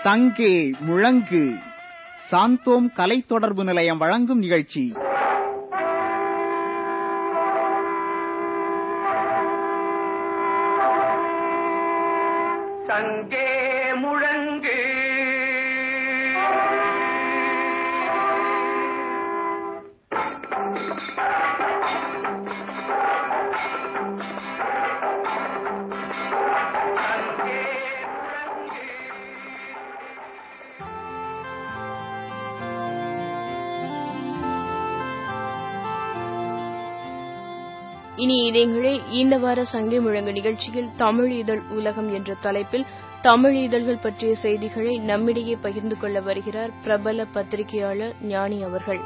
சங்கே முழங்கு சாந்தோம் கலை தொடர்பு நிலையம் வழங்கும் நிகழ்ச்சி சங்கே முழங்கு சங்கே முழங்கு இனி இதயங்களே இந்த வார சங்கை முழங்கு நிகழ்ச்சியில் தமிழ் இதழ் உலகம் என்ற தலைப்பில் தமிழ் இதழ்கள் பற்றிய செய்திகளை நம்மிடையே பகிர்ந்து கொள்ள வருகிறார் பிரபல பத்திரிகையாளர் ஞானி அவர்கள்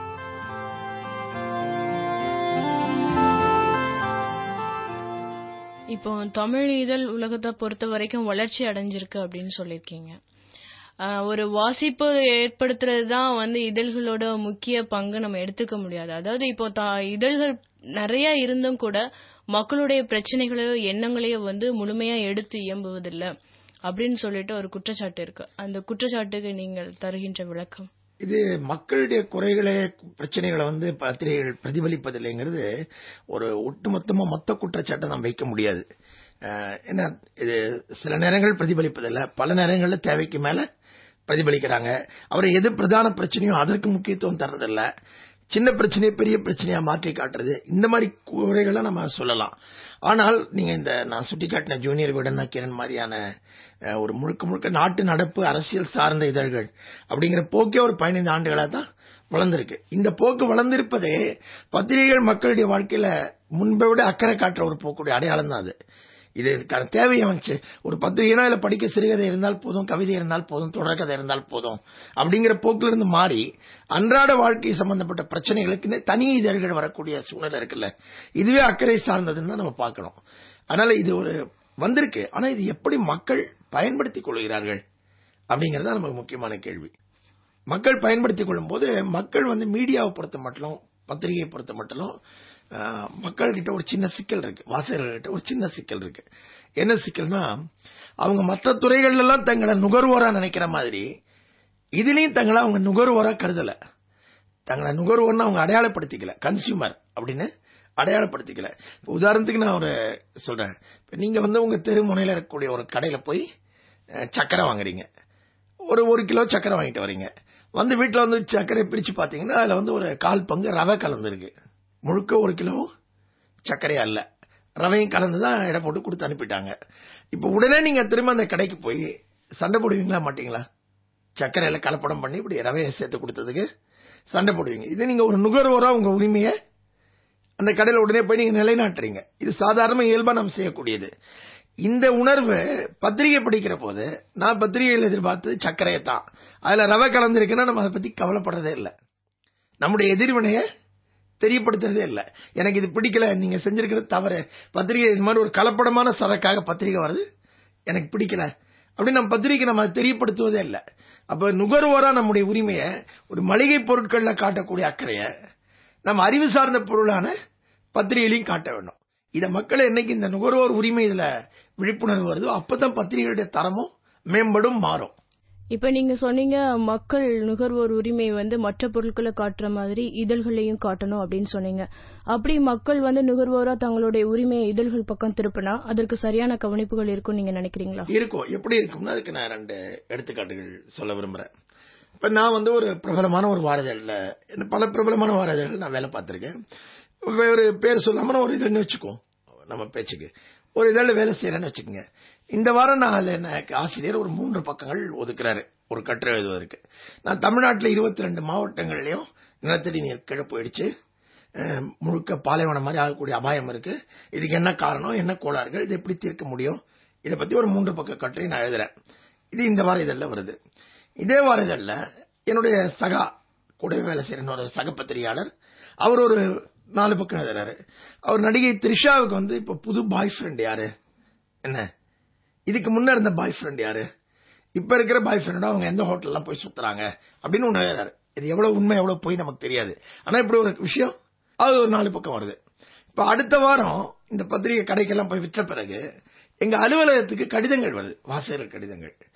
இப்போ தமிழ் இதழ் உலகத்தை பொறுத்த வரைக்கும் வளர்ச்சி அடைஞ்சிருக்கு அப்படின்னு சொல்லியிருக்கீங்க ஆஹ் ஒரு வாசிப்பு ஏற்படுத்துறது தான் வந்து இதழ்களோட முக்கிய பங்கு நம்ம எடுத்துக்க முடியாது அதாவது இப்போ தா- இதழ்கள் நிறைய இருந்தும் கூட மக்களுடைய பிரச்சனைகளையோ எண்ணங்களையோ வந்து முழுமையா எடுத்து இயம்புவதில்லை அப்படின்னு சொல்லிட்டு ஒரு குற்றச்சாட்டு இருக்கு அந்த குற்றச்சாட்டுக்கு நீங்கள் தருகின்ற விளக்கம் இது மக்களுடைய குறைகளை பிரச்சனைகளை வந்து பத்திரிகைகள் பிரதிபலிப்பதில்லைங்கிறது ஒரு ஒட்டுமொத்தமா மொத்த குற்றச்சாட்டை நாம் வைக்க முடியாது அஹ், என்ன இது சில நேரங்கள் பிரதிபலிப்பதில்லை பல நேரங்கள்ல தேவைக்கு மேல பிரதிபலிக்கிறாங்க அவர் எது பிரதான பிரச்சனையோ அதற்கு முக்கியத்துவம் தர்றதில்ல சின்ன பிரச்சனையை பெரிய பிரச்சனையா மாற்றி காட்டுறது இந்த மாதிரி குறைகளை நம்ம சொல்லலாம் ஆனால் நீங்க இந்த நான் சுட்டிக்காட்டின ஜூனியர் விடன் கிரண் மாதிரியான அஹ், ஒரு முழுக்க முழுக்க நாட்டு நடப்பு அரசியல் சார்ந்த இதழ்கள் அப்படிங்கிற போக்கே ஒரு பதினைந்து ஆண்டுகளா தான் வளர்ந்திருக்கு இந்த போக்கு வளர்ந்திருப்பதே பத்திரிகைகள் மக்களுடைய வாழ்க்கையில முன்பை விட அக்கறை காட்டுற ஒரு போக்குடைய அடையாளம் தான் அது இது இதுக்கான தேவையை வந்துச்சு ஒரு பத்திரிகைனா இதுல படிக்க சிறுகதை இருந்தால் போதும் கவிதை இருந்தால் போதும் தொடர்கதை இருந்தால் போதும் அப்படிங்கிற போக்குல இருந்து மாறி அன்றாட வாழ்க்கை சம்பந்தப்பட்ட பிரச்சனைகளுக்கு தனி இதழ்கள் வரக்கூடிய சூழ்நிலை இருக்குல்ல இதுவே அக்கறை சார்ந்ததுன்னு தான் நம்ம பார்க்கணும் அதனால இது ஒரு வந்திருக்கு ஆனா இது எப்படி மக்கள் பயன்படுத்திக் கொள்கிறார்கள் அப்படிங்கறது தான் நமக்கு முக்கியமான கேள்வி மக்கள் பயன்படுத்திக் கொள்ளும் போது மக்கள் வந்து மீடியாவை பொறுத்த மட்டும் பத்திரிகையை பொறுத்த மட்டும் மக்கள் கிட்ட ஒரு சின்ன சிக்கல் இருக்கு வாசகர்கள்கிட்ட ஒரு சின்ன சிக்கல் இருக்கு என்ன சிக்கல்னா அவங்க மற்ற துறைகள்ல எல்லாம் தங்களை நுகர்வோரா நினைக்கிற மாதிரி இதுலயும் தங்களை அவங்க நுகர்வோரா கருதல தங்களை நுகர்வோர்னு அவங்க அடையாளப்படுத்திக்கல கன்சியூமர் அப்படின்னு அடையாளப்படுத்திக்கல இப்ப உதாரணத்துக்கு நான் ஒரு சொல்றேன் இப்ப நீங்க வந்து உங்க தெரு முனையில இருக்கக்கூடிய ஒரு கடையில போய் அஹ், சக்கரை வாங்குறீங்க ஒரு ஒரு கிலோ சக்கரை வாங்கிட்டு வரீங்க வந்து வீட்டுல வந்து சக்கரை பிரிச்சு பாத்தீங்கன்னா அதுல வந்து ஒரு கால் பங்கு ரவை கலந்துருக்கு முழுக்க ஒரு கிலோ சர்க்கரை அல்ல ரவையும் கலந்து தான் எடை போட்டு கொடுத்து அனுப்பிட்டாங்க இப்ப உடனே நீங்க திரும்ப அந்த கடைக்கு போய் சண்டை போடுவீங்களா மாட்டீங்களா சர்க்கரையில கலப்படம் பண்ணி இப்படி ரவையை சேர்த்து கொடுத்ததுக்கு சண்டை போடுவீங்க இது நீங்க ஒரு நுகர்வோரா உங்க உரிமையை அந்த கடையில உடனே போய் நீங்க நிலைநாட்டுறீங்க இது சாதாரண இயல்பா நாம் செய்யக்கூடியது இந்த உணர்வு பத்திரிகை படிக்கிற போது நான் பத்திரிகையில் எதிர்பார்த்தது சர்க்கரையை தான் அதுல ரவை கலந்துருக்குன்னா நம்ம அதை பத்தி கவலைப்படுறதே இல்லை நம்முடைய எதிர்வினைய தெரியப்படுத்துறதே இல்ல எனக்கு இது பிடிக்கல நீங்க செஞ்சிருக்கிறது தவறு பத்திரிகை இது மாதிரி ஒரு கலப்படமான சரக்காக பத்திரிகை வருது எனக்கு பிடிக்கல அப்படின்னு நம்ம பத்திரிகை நம்ம அதை தெரியப்படுத்துவதே இல்ல அப்ப நுகர்வோரா நம்முடைய உரிமையை ஒரு மளிகை பொருட்கள்ல காட்டக்கூடிய அக்கறைய நம்ம அறிவு சார்ந்த பொருளான பத்திரிகையிலையும் காட்ட வேண்டும் இத மக்கள் என்னைக்கு இந்த நுகர்வோர் உரிமை இதுல விழிப்புணர்வு வருதோ அப்பதான் பத்திரிகையுடைய தரமும் மேம்படும் மாறும் இப்ப நீங்க சொன்னீங்க மக்கள் நுகர்வோர் உரிமை வந்து மற்ற பொருட்களை காட்டுற மாதிரி இதழ்களையும் காட்டணும் அப்படின்னு சொன்னீங்க அப்படி மக்கள் வந்து நுகர்வோரா தங்களுடைய உரிமையை இதழ்கள் பக்கம் திருப்பினா அதற்கு சரியான கவனிப்புகள் இருக்கும் நீங்க நினைக்கிறீங்களா இருக்கும் எப்படி இருக்கும்னா அதுக்கு நான் ரெண்டு எடுத்துக்காட்டுகள் சொல்ல விரும்புறேன் இப்ப நான் வந்து ஒரு பிரபலமான ஒரு வாரதழ்ல பல பிரபலமான வாரதழ்கள் நான் வேலை பார்த்திருக்கேன் ஒரு பேர் சொல்லாம நான் ஒரு இதழ்னு வச்சுக்கோ நம்ம பேச்சுக்கு ஒரு இதழ்ல வேலை செய்யறேன்னு வச்சுக்கோங்க இந்த வாரம் நான் அதுல எனக்கு ஆசிரியர் ஒரு மூன்று பக்கங்கள் ஒதுக்குறாரு ஒரு கட்டுரை எழுதுவதற்கு நான் தமிழ்நாட்டில் இருபத்தி ரெண்டு மாவட்டங்கள்லயும் நிலத்தடி நீர் கீழே போயிடுச்சு அஹ், முழுக்க பாலைவனம் மாதிரி ஆகக்கூடிய அபாயம் இருக்கு இதுக்கு என்ன காரணம் என்ன கோளாறுகள் இதை எப்படி தீர்க்க முடியும் இதை பத்தி ஒரு மூன்று பக்க கட்டுரை நான் எழுதுறேன் இது இந்த வார இதழில் வருது இதே வார இதழில் என்னுடைய சகா கூடவே வேலை செய்யற இன்னொரு சக பத்திரிகையாளர் அவர் ஒரு நாலு பக்கம் எழுதுறாரு அவர் நடிகை த்ரிஷாவுக்கு வந்து இப்ப புது பாய் ஃப்ரெண்ட் யாரு என்ன இதுக்கு முன்ன இருந்த பாய் ஃப்ரெண்ட் யாரு இப்ப இருக்கிற பாய் ஃப்ரெண்டோட அவங்க எந்த ஹோட்டல்லாம் போய் சுத்துறாங்க அப்படின்னு ஒண்ணு எழுதுறாரு இது எவ்வளவு உண்மை எவ்வளவு போய் நமக்கு தெரியாது ஆனா இப்படி ஒரு விஷயம் அது ஒரு நாலு பக்கம் வருது இப்ப அடுத்த வாரம் இந்த பத்திரிகை கடைக்கெல்லாம் போய் விற்ற பிறகு எங்க அலுவலகத்துக்கு கடிதங்கள் வருது வாசகர் கடிதங்கள்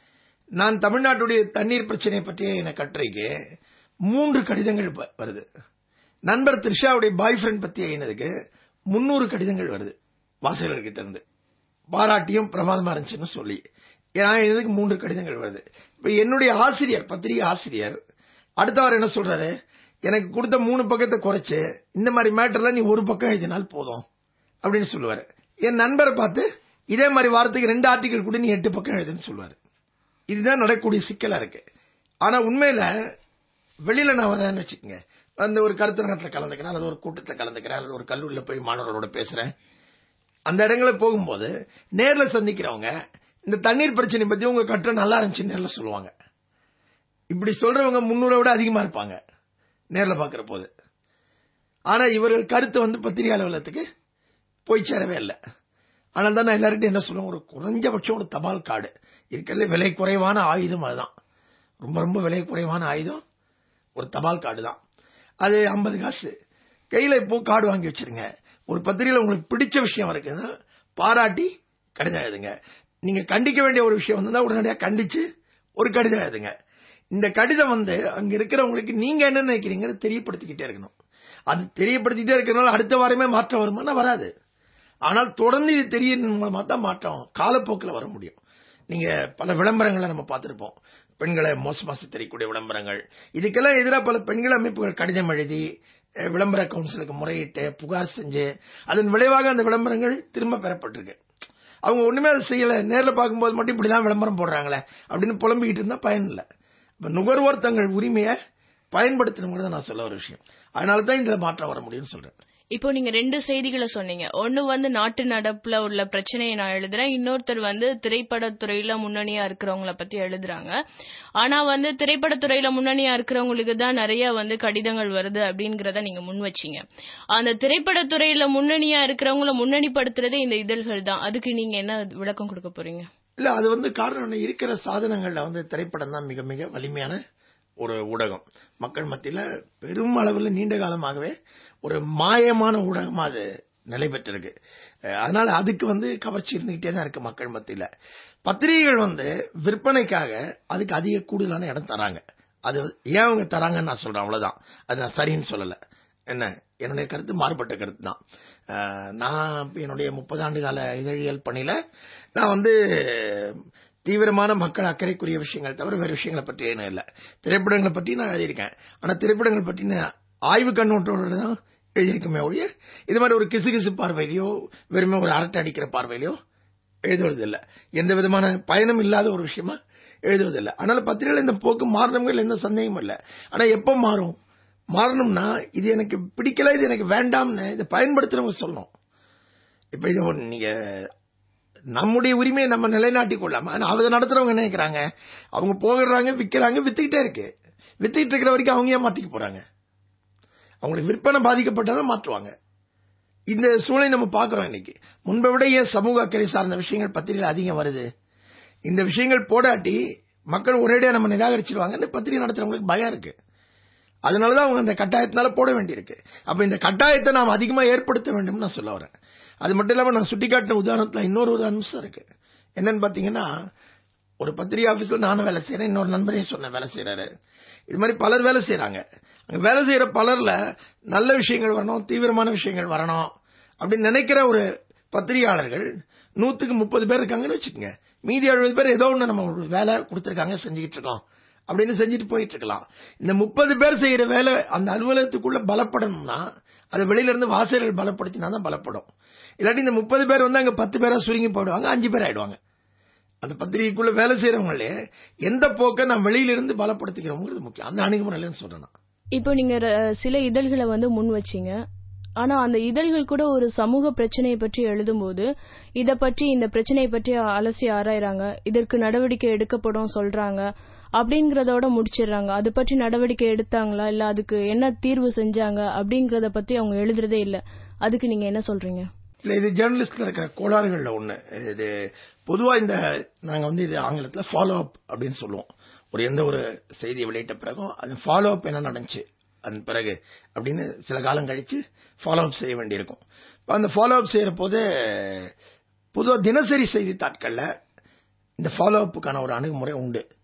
நான் தமிழ்நாட்டுடைய தண்ணீர் பிரச்சனை பற்றிய என கட்டுரைக்கு மூன்று கடிதங்கள் வ- வருது நண்பர் த்ரிஷாவுடைய பாய் ஃப்ரெண்ட் பத்தி எழுதினதுக்கு முன்னூறு கடிதங்கள் வருது வாசகர்கிட்ட இருந்து பாராட்டியும் பிரமாதமா இருந்துச்சுன்னு சொல்லி நான் எழுதுக்கு மூன்று கடிதங்கள் வருது இப்ப என்னுடைய ஆசிரியர் பத்திரிகை ஆசிரியர் அடுத்த வாரம் என்ன சொல்றாரு எனக்கு கொடுத்த மூணு பக்கத்தை குறைச்சு இந்த மாதிரி மேட்டர்ல நீ ஒரு பக்கம் எழுதினால் போதும் அப்படின்னு சொல்லுவாரு என் நண்பரை பார்த்து இதே மாதிரி வாரத்துக்கு ரெண்டு ஆர்டிகல் கூட நீ எட்டு பக்கம் எழுதுன்னு சொல்லுவாரு இதுதான் நடக்கக்கூடிய சிக்கலா இருக்கு ஆனா உண்மையில வெளியில நான் வரேன்னு வச்சுக்கோங்க அந்த ஒரு கருத்தரங்கத்துல கலந்துக்கிறேன் அல்லது ஒரு கூட்டத்துல கலந்துக்கிறேன் அல்லது ஒரு கல்லூரியில போய் மாணவர்களோட பேசுறேன் அந்த இடங்களுக்கு போகும்போது நேர்ல சந்திக்கிறவங்க இந்த தண்ணீர் பிரச்சனை பத்தி உங்க கட்டுரை நல்லா இருந்துச்சுன்னு நேர்ல சொல்லுவாங்க இப்படி சொல்றவங்க முன்னூறை விட அதிகமா இருப்பாங்க நேர்ல பாக்குற போது ஆனா இவர்கள் கருத்து வந்து பத்திரிகை அலுவலகத்துக்கு போய் சேரவே இல்லை ஆனால் தான் நான் எல்லார்கிட்டையும் என்ன சொல்லுவேன் ஒரு குறைஞ்சபட்சம் ஒரு தபால் கார்டு இருக்கிறதுல விலை குறைவான ஆயுதம் அதுதான் ரொம்ப ரொம்ப விலை குறைவான ஆயுதம் ஒரு தபால் கார்டு தான் அது ஐம்பது காசு கையில இப்போ கார்டு வாங்கி வச்சிருங்க ஒரு பத்திரிகையில உங்களுக்கு பிடிச்ச விஷயம் இருக்குதுன்னா பாராட்டி கடிதம் எழுதுங்க நீங்க கண்டிக்க வேண்டிய ஒரு விஷயம் வந்தா உடனடியாக கண்டிச்சு ஒரு கடிதம் எழுதுங்க இந்த கடிதம் வந்து அங்க இருக்கிறவங்களுக்கு நீங்க என்ன நினைக்கிறீங்கன்னு தெரியப்படுத்திக்கிட்டே இருக்கணும் அது தெரியப்படுத்திக்கிட்டே இருக்கிறதுனால அடுத்த வாரமே மாற்றம் வருமானா வராது ஆனால் தொடர்ந்து இது தெரியணும் மூலமா தான் மாற்றம் காலப்போக்கில் வர முடியும் நீங்க பல விளம்பரங்களை நம்ம பார்த்திருப்போம் பெண்களை மோசமா சித்தரிக்கக்கூடிய விளம்பரங்கள் இதுக்கெல்லாம் எதிராக பல பெண்கள் அமைப்புகள் கடிதம் எழுதி அஹ், விளம்பர கவுன்சிலுக்கு முறையிட்டு புகார் செஞ்சு அதன் விளைவாக அந்த விளம்பரங்கள் திரும்ப பெறப்பட்டிருக்கு அவங்க ஒண்ணுமே அதை செய்யல நேர்ல பார்க்கும்போது மட்டும் இப்படிதான் விளம்பரம் போடுறாங்களே அப்படின்னு புலம்பிக்கிட்டு இருந்தா பயன் இல்லை இப்ப நுகர்வோர் தங்கள் உரிமையை பயன்படுத்தணுங்கிறத நான் சொல்ல ஒரு விஷயம் அதனால தான் இதுல மாற்றம் வர முடியும்னு சொல்றேன் இப்போ நீங்க ரெண்டு செய்திகளை சொன்னீங்க ஒன்னு வந்து நாட்டு நடப்புல உள்ள பிரச்சனையை நான் எழுதுறேன் இன்னொருத்தர் வந்து திரைப்படத்துறையில முன்னணியா இருக்கிறவங்கள பத்தி எழுதுறாங்க ஆனா வந்து திரைப்படத்துறையில முன்னணியா இருக்கிறவங்களுக்கு தான் நிறைய வந்து கடிதங்கள் வருது அப்படிங்கறத நீங்க முன் வச்சீங்க அந்த திரைப்படத்துறையில முன்னணியா இருக்கிறவங்கள முன்னணிப்படுத்துறதே இந்த இதழ்கள் தான் அதுக்கு நீங்க என்ன விளக்கம் கொடுக்க போறீங்க இல்ல அது வந்து காரணம் என்ன, இருக்கிற சாதனங்கள்ல வந்து திரைப்படம் தான் மிக மிக வலிமையான ஒரு ஊடகம் மக்கள் மத்தியில பெரும் அளவில் நீண்ட காலமாகவே ஒரு மாயமான ஊடகமா அது நிலை பெற்றிருக்கு அஹ் அதனால அதுக்கு வந்து கவர்ச்சி இருந்துகிட்டே தான் இருக்கு மக்கள் மத்தியில பத்திரிகைகள் வந்து விற்பனைக்காக அதுக்கு அதிக கூடுதலான இடம் தராங்க அது ஏன் அவங்க தராங்கன்னு நான் சொல்றேன் அவ்வளவுதான் அது நான் சரின்னு சொல்லல என்ன என்னுடைய கருத்து மாறுபட்ட கருத்து தான் அஹ் நான் இப்ப என்னுடைய முப்பது ஆண்டு கால இதழியல் பணியில நான் வந்து தீவிரமான மக்கள் அக்கறைக்குரிய விஷயங்கள் தவிர வேறு விஷயங்களை பற்றி என்ன இல்லை திரைப்படங்களை பற்றி நான் எழுதியிருக்கேன் ஆனா திரைப்படங்கள் பற்றின ஆய்வு கண்ணோட்டோட தான் எழுதியிருக்குமே ஒழிய இது மாதிரி ஒரு கிசுகிசு பார்வையிலையோ வெறுமே ஒரு அரட்டை அடிக்கிற பார்வையிலையோ எழுதுவதில்லை எந்த விதமான பயனும் இல்லாத ஒரு விஷயமா எழுதுவதில்லை அதனால பத்திரிகைகள் இந்த போக்கு மாறணுங்கள் எந்த சந்தேகமும் இல்லை ஆனா எப்போ மாறும் மாறணும்னா இது எனக்கு பிடிக்கல இது எனக்கு வேண்டாம்னு இதை பயன்படுத்துறவங்க சொல்லணும் இப்ப இது ஒண்ணு நீங்க நம்முடைய உரிமையை நம்ம நிலைநாட்டிக் கொள்ளாம ஆனா அதை நடத்துறவங்க என்ன நினைக்கிறாங்க அவங்க போகிறாங்க விக்கிறாங்க வித்துக்கிட்டே இருக்கு வித்துக்கிட்டு இருக்கிற வரைக்கும் அவங்க ஏன் மாத்திக்க போறாங்க அவங்களுக்கு விற்பனை பாதிக்கப்பட்டதான் மாற்றுவாங்க இந்த சூழலை நம்ம பார்க்கிறோம் இன்னைக்கு முன்பை விட ஏன் சமூக அக்கறை சார்ந்த விஷயங்கள் பத்திரிகை அதிகம் வருது இந்த விஷயங்கள் போடாட்டி மக்கள் ஒரேடியா நம்ம நிராகரிச்சிருவாங்கன்னு பத்திரிகை நடத்துறவங்களுக்கு பயம் இருக்கு அதனாலதான் அவங்க அந்த கட்டாயத்தினால போட வேண்டியிருக்கு அப்ப இந்த கட்டாயத்தை நாம் அதிகமா ஏற்படுத்த வேண்டும் நான் சொல்ல வரேன் அது மட்டும் இல்லாம நான் சுட்டிக்காட்டின உதாரணத்துல இன்னொரு ஒரு அம்சம் இருக்கு என்னன்னு பாத்தீங்கன்னா ஒரு பத்திரிகை ஆபீஸ்ல நானும் வேலை செய்யறேன் இன்னொரு நண்பரே சொன்ன வேலை செய்யறாரு இது மாதிரி பலர் வேலை செய்யறாங்க அங்க வேலை செய்யற பலர்ல நல்ல விஷயங்கள் வரணும் தீவிரமான விஷயங்கள் வரணும் அப்படின்னு நினைக்கிற ஒரு பத்திரிகையாளர்கள் நூத்துக்கு முப்பது பேர் இருக்காங்கன்னு வச்சுக்கோங்க மீதி எழுபது பேர் ஏதோ ஒண்ணு நம்ம ஒரு வேலை கொடுத்துருக்காங்க செஞ்சுக்கிட்டு இருக்கோம் அப்படின்னு செஞ்சுட்டு போயிட்டு இருக்கலாம் இந்த முப்பது பேர் செய்யற வேலை அந்த அலுவலகத்துக்குள்ள பலப்படணும்னா அது வெளியில இருந்து வாசகர்கள் பலப்படுத்தினா தான் பலப்படும் இல்லாட்டி இந்த முப்பது பேர் வந்து அங்க பத்து பேரா சுருங்கி போயிடுவாங்க அஞ்சு பேர் ஆயிடுவாங்க அந்த பத்திரிகைக்குள்ள வேலை செய்யறவங்களே எந்த போக்கை நான் வெளியில இருந்து பலப்படுத்திக்கிறோங்கிறது முக்கியம் அந்த அணுகுமுறையிலன்னு சொல்றேன் நான். இப்போ நீங்க ர- சில இதழ்களை வந்து முன் வச்சீங்க ஆனா அந்த இதழ்கள் கூட ஒரு சமூக பிரச்சனையை பற்றி எழுதும்போது இத பற்றி இந்த பிரச்சனையை பற்றி அலசி ஆராயறாங்க இதற்கு நடவடிக்கை எடுக்கப்படும் சொல்றாங்க அப்படிங்கறதோட முடிச்சிடுறாங்க அது பற்றி நடவடிக்கை எடுத்தாங்களா இல்ல அதுக்கு என்ன தீர்வு செஞ்சாங்க அப்படிங்கறத பத்தி அவங்க எழுதுறதே இல்ல அதுக்கு நீங்க என்ன சொல்றீங்க இல்ல இது ஜேர்னலிஸ்ட்ல இருக்கிற கோளாறுகள்ல ஒண்ணு இது பொதுவா இந்த நாங்க வந்து இது ஆங்கிலத்துல ஃபாலோ அப் அப்படின்னு சொல்லுவோம் ஒரு எந்த ஒரு செய்தியை வெளியிட்ட பிறகும் அது ஃபாலோ அப் என்ன நடந்துச்சு அதன் பிறகு அப்படின்னு சில காலம் கழிச்சு ஃபாலோ அப் செய்ய வேண்டியிருக்கும் இப்ப அந்த ஃபாலோ அப் செய்யற போது பொதுவா தினசரி செய்தித்தாட்கள்ல இந்த ஃபாலோ அப்புக்கான ஒரு அணுகுமுறை உண்டு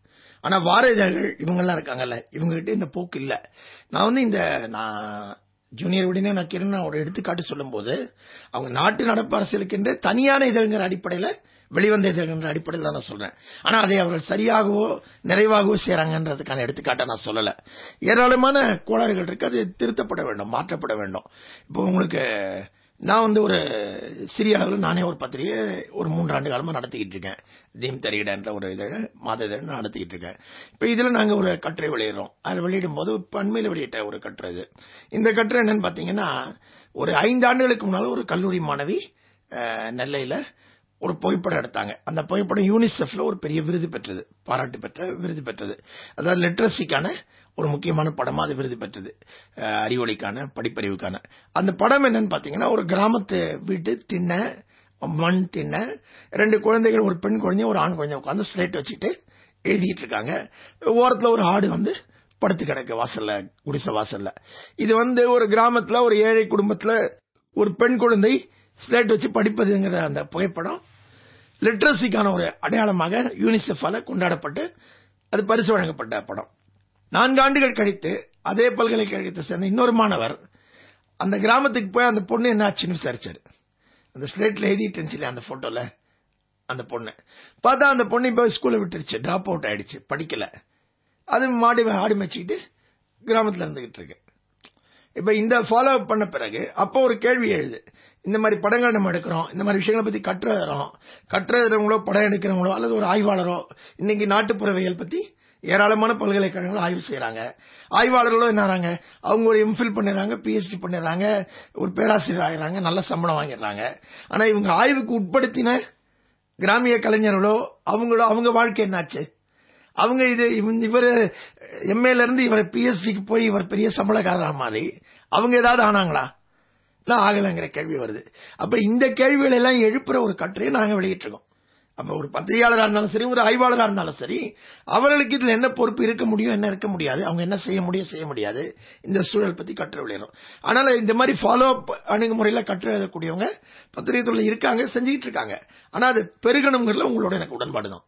ஆனா வார இதழ்கள் இவங்கெல்லாம் இருக்காங்கல்ல இவங்க கிட்ட இந்த போக்கு இல்ல நான் வந்து இந்த நான் ஜூனியர் விடினே நான் கிரண் ஒரு எடுத்துக்காட்டு சொல்லும்போது அவங்க நாட்டு நடப்பு அரசியலுக்கென்று தனியான இதழ்ங்கிற அடிப்படையில வெளிவந்த இதழ்கின்ற அடிப்படையில் தான் நான் சொல்றேன் ஆனா அதை அவர்கள் சரியாகவோ நிறைவாகவோ செய்றாங்கன்றதுக்கான எடுத்துக்காட்டை நான் சொல்லல ஏராளமான கோளாறுகள் இருக்கு அது திருத்தப்பட வேண்டும் மாற்றப்பட வேண்டும் இப்போ உங்களுக்கு நான் வந்து ஒரு சிறிய அளவில் நானே ஒரு பத்திரிகை ஒரு மூன்றாண்டு காலமா நடத்திக்கிட்டு இருக்கேன் தீம் தரிகிடன்ற ஒரு இதை மாத இதழ் நான் நடத்திக்கிட்டு இருக்கேன் இப்போ இதுல நாங்க ஒரு கட்டுரை வெளியிடுறோம் அது வெளியிடும் போது இப்ப அண்மையில வெளியிட்ட ஒரு கட்டுரை இது இந்த கட்டுரை என்னன்னு பாத்தீங்கன்னா ஒரு ஐந்து ஆண்டுகளுக்கு முன்னால ஒரு கல்லூரி மாணவி அஹ், நெல்லையில ஒரு புகைப்படம் எடுத்தாங்க அந்த புகைப்படம் யூனிசெஃப்ல ஒரு பெரிய விருது பெற்றது பாராட்டு பெற்ற விருது பெற்றது அதாவது லிட்ரஸிக்கான ஒரு முக்கியமான படமா அது விருது பெற்றது அஹ், அறிவொளிக்கான படிப்பறிவுக்கான அந்த படம் என்னன்னு பாத்தீங்கன்னா ஒரு கிராமத்து வீட்டு திண்ணை மண் திண்ணை ரெண்டு குழந்தைகள் ஒரு பெண் குழந்தை ஒரு ஆண் குழந்தை உட்காந்து ஸ்லேட் வச்சுட்டு எழுதிட்டு இருக்காங்க ஓரத்துல ஒரு ஆடு வந்து படுத்து கிடக்கு வாசல்ல குடிசை வாசல்ல இது வந்து ஒரு கிராமத்துல ஒரு ஏழை குடும்பத்துல ஒரு பெண் குழந்தை ஸ்லேட் வச்சு படிப்பதுங்கிற அந்த புகைப்படம் லிட்ரஸிக்கான ஒரு அடையாளமாக யூனிசெஃபால கொண்டாடப்பட்டு அது பரிசு வழங்கப்பட்ட படம் நான்கு ஆண்டுகள் கழித்து அதே பல்கலைக்கழகத்தை சேர்ந்த இன்னொரு மாணவர் அந்த கிராமத்துக்கு போய் அந்த பொண்ணு என்ன ஆச்சுன்னு விசாரிச்சாரு அந்த ஸ்லேட்ல எழுதிட்டு இருந்துச்சு அந்த போட்டோல அந்த பொண்ணு பார்த்தா அந்த பொண்ணு இப்ப ஸ்கூல்ல விட்டுருச்சு டிராப் அவுட் ஆயிடுச்சு படிக்கல அது மாடி ஆடி மேய்ச்சிக்கிட்டு கிராமத்துல இருந்துகிட்டு இருக்கு இப்ப இந்த ஃபாலோ அப் பண்ண பிறகு அப்போ ஒரு கேள்வி எழுது இந்த மாதிரி படங்கள் நம்ம எடுக்கிறோம் இந்த மாதிரி விஷயங்களை பத்தி கட்டுரை எழுதுறோம் கட்டுரை எழுதுறவங்களோ படம் எடுக்கிறவங்களோ அல்லது ஒரு ஆய்வாளரோ இன்னைக்கு நாட்டுப்புறவியல் பத்தி ஏராளமான பல்கலைக்கழகங்கள் ஆய்வு செய்யறாங்க ஆய்வாளர்களும் என்னறாங்க அவங்க ஒரு எம்ஃபில் பண்ணிடுறாங்க பிஹெச்டி பண்ணிடுறாங்க ஒரு பேராசிரியர் ஆயிடுறாங்க நல்ல சம்பளம் வாங்கிடுறாங்க ஆனா இவங்க ஆய்வுக்கு உட்படுத்தின கிராமிய கலைஞர்களோ அவங்களோ அவங்க வாழ்க்கை என்னாச்சு அவங்க இது இவர் எம்ஏல இருந்து இவர் பிஎஸ்சிக்கு போய் இவர் பெரிய சம்பளக்காரர் மாதிரி அவங்க ஏதாவது ஆனாங்களா இல்ல ஆகலைங்கிற கேள்வி வருது அப்ப இந்த கேள்விகளை எல்லாம் எழுப்புற ஒரு கட்டுரையை நாங்க வெளியிட்டு இருக்கோம் அப்ப ஒரு பத்திரிகையாளராக இருந்தாலும் சரி ஒரு ஆய்வாளராக இருந்தாலும் சரி அவர்களுக்கு இதுல என்ன பொறுப்பு இருக்க முடியும் என்ன இருக்க முடியாது அவங்க என்ன செய்ய முடியும் செய்ய முடியாது இந்த சூழல் பத்தி கட்டுரை வெளியிடும் அதனால இந்த மாதிரி ஃபாலோ அப் அணுகுமுறையில கட்டுரை எழுதக்கூடியவங்க பத்திரிகை துறையில் இருக்காங்க செஞ்சுக்கிட்டு இருக்காங்க ஆனா அது பெருகணுங்கிறதுல உங்களோட எனக்கு உடன்பாடு தான்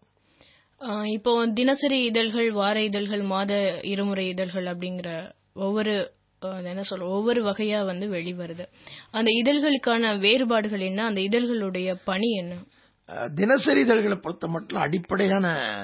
ஆஹ் இப்போ தினசரி இதழ்கள் வார இதழ்கள் மாத இருமுறை இதழ்கள் அப்படிங்கிற ஒவ்வொரு ஆஹ் அது என்ன சொல்ற ஒவ்வொரு வகையா வந்து வெளிவருது அந்த இதழ்களுக்கான வேறுபாடுகள் என்ன அந்த இதழ்களுடைய பணி என்ன அஹ், தினசரி இதழ்களை பொறுத்த மட்டும் அடிப்படையான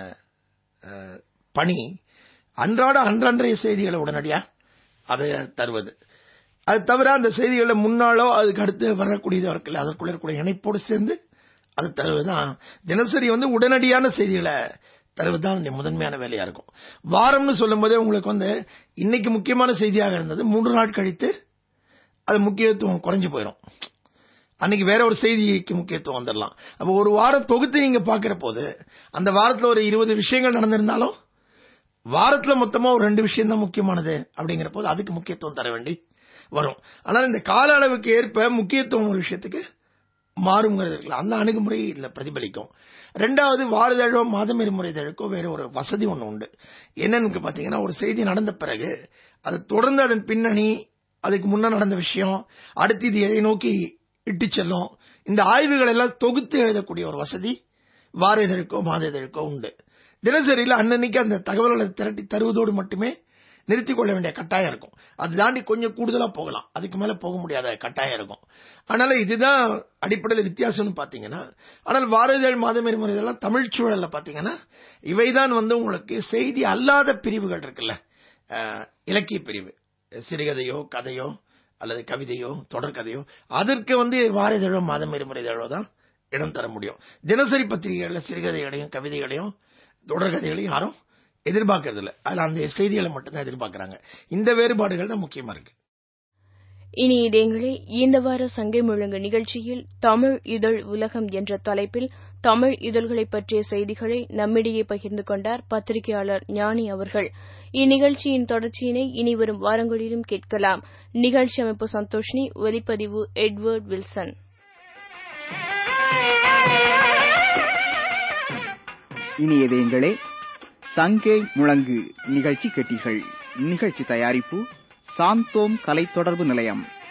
அஹ், பணி அன்றாட அன்றன்றைய செய்திகளை உடனடியா அதை தருவது அது தவிர அந்த செய்திகளை முன்னாலோ அதுக்கு அடுத்து வரக்கூடியதோ இருக்குல்ல அதற்குள்ள இருக்கக்கூடிய இணைப்போடு சேர்ந்து அது தருவதுதான் தினசரி வந்து உடனடியான செய்திகளை தருவதுதான் அதனுடைய முதன்மையான வேலையா இருக்கும் வாரம்னு சொல்லும் போதே உங்களுக்கு வந்து இன்னைக்கு முக்கியமான செய்தியாக இருந்தது மூன்று நாள் கழித்து அது முக்கியத்துவம் குறைஞ்சு போயிடும் அன்னைக்கு வேற ஒரு செய்திக்கு முக்கியத்துவம் வந்துடலாம் அப்ப ஒரு வாரம் தொகுத்து நீங்க பாக்குற போது அந்த வாரத்துல ஒரு இருபது விஷயங்கள் நடந்திருந்தாலும் வாரத்துல மொத்தமா ஒரு ரெண்டு விஷயம் தான் முக்கியமானது அப்படிங்கிற போது அதுக்கு முக்கியத்துவம் தர வேண்டி வரும் ஆனால் இந்த கால அளவுக்கு ஏற்ப முக்கியத்துவம் ஒரு விஷயத்துக்கு மாறுங்கிறது இருக்குல்ல அந்த அணுகுமுறை இதுல பிரதிபலிக்கும் ரெண்டாவது வாழுதழோ மாதம் இருமுறை இதழுக்கோ வேற ஒரு வசதி ஒண்ணு உண்டு என்னன்னு பாத்தீங்கன்னா ஒரு செய்தி நடந்த பிறகு அது தொடர்ந்து அதன் பின்னணி அதுக்கு முன்ன நடந்த விஷயம் அடுத்து இது எதை நோக்கி இட்டு செல்லும் இந்த ஆய்வுகள் எல்லாம் தொகுத்து எழுதக்கூடிய ஒரு வசதி வார இதழுக்கோ மாத இதழுக்கோ உண்டு தினசரியில் அன்னன்னைக்கு அந்த தகவல்களை திரட்டி தருவதோடு மட்டுமே நிறுத்திக் கொள்ள வேண்டிய கட்டாயம் இருக்கும் அது தாண்டி கொஞ்சம் கூடுதலா போகலாம் அதுக்கு மேல போக முடியாத கட்டாயம் இருக்கும் அதனால இதுதான் அடிப்படையில் வித்தியாசம்னு பாத்தீங்கன்னா ஆனால் வாரதழ் மாதம் இருமுறை இதெல்லாம் தமிழ் சூழல்ல பாத்தீங்கன்னா இவைதான் வந்து உங்களுக்கு செய்தி அல்லாத பிரிவுகள் இருக்குல்ல அஹ், இலக்கிய பிரிவு சிறுகதையோ கதையோ அல்லது கவிதையோ தொடர்கதையோ அதற்கு வந்து வாரதழோ மாதம் இருமுறை இதழோ தான் இடம் தர முடியும் தினசரி பத்திரிகைகள்ல சிறுகதைகளையும் கவிதைகளையும் தொடர்கதைகளையும் யாரும் எதிர்பார்க்கறது இல்ல அதுல அந்த செய்திகளை மட்டும்தான் எதிர்பார்க்கறாங்க இந்த வேறுபாடுகள் தான் முக்கியமா இருக்கு இனி இதயங்களே இந்த வார சங்கை முழங்கு நிகழ்ச்சியில் தமிழ் இதழ் உலகம் என்ற தலைப்பில் தமிழ் இதழ்களை பற்றிய செய்திகளை நம்மிடையே பகிர்ந்து கொண்டார் பத்திரிகையாளர் ஞானி அவர்கள் இந்நிகழ்ச்சியின் தொடர்ச்சியினை இனி வரும் வாரங்களிலும் கேட்கலாம் நிகழ்ச்சி அமைப்பு சந்தோஷினி ஒலிப்பதிவு எட்வர்ட் வில்சன் இனிய இதயங்களே சங்கே முழங்கு நிகழ்ச்சி கேட்டீர்கள் நிகழ்ச்சி தயாரிப்பு சாந்தோம் கலை தொடர்பு நிலையம்